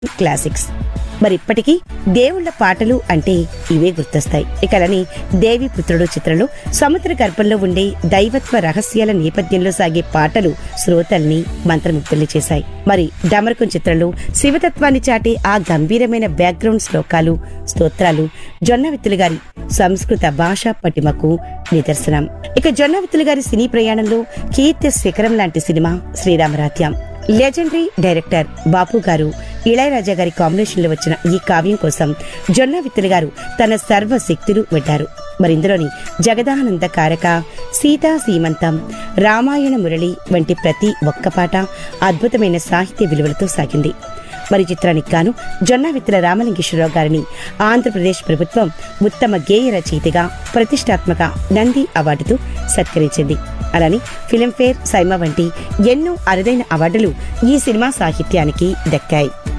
classics మరి ఇప్పటికీ దేవుళ్ళ పాటలు అంటే ఇవే గుర్తొస్తాయి ఇక అలానే దేవి పుత్రుడు చిత్రంలో సముద్ర గర్భంలో ఉండే దైవత్వ రహస్యాల నేపథ్యంలో సాగే పాటలు శ్రోతల్ని మంత్రముగ్ధుల్ని చేశాయి మరి డమరకం చిత్రంలో శివతత్వాన్ని చాటే ఆ గంభీరమైన బ్యాక్గ్రౌండ్ శ్లోకాలు స్తోత్రాలు జొన్నవిత్తులు గారి సంస్కృత భాషా పటిమకు నిదర్శనం ఇక జొన్నవిత్తులు గారి సినీ ప్రయాణంలో కీర్తి శిఖరం లాంటి cinema Sri Rama Rajyam legendary director Bapu garu Ilaiyaraaja గారి కాంబినేషన్ లో వచ్చిన ఈ కావ్యం కోసం జొన్న విత్తులు గారు తన సర్వ శక్తులు పెట్టారు మరి ఇందులోని జగదానంద కారక సీతా సీమంతం రామాయణ మురళి వంటి ప్రతి ఒక్క పాట అద్భుతమైన సాహిత్య విలువలతో సాగింది మరి చిత్రానికి గాను జొన్న విత్తుల రామలింగేశ్వరరావు గారిని ఆంధ్రప్రదేశ్ ప్రభుత్వం ఉత్తమ గేయ రచయితగా ప్రతిష్టాత్మక నంది అవార్డుతో సత్కరించింది అలానే ఫిలింఫేర్ సైమా వంటి ఎన్నో అరుదైన అవార్డులు ఈ సినిమా సాహిత్యానికి దక్కాయి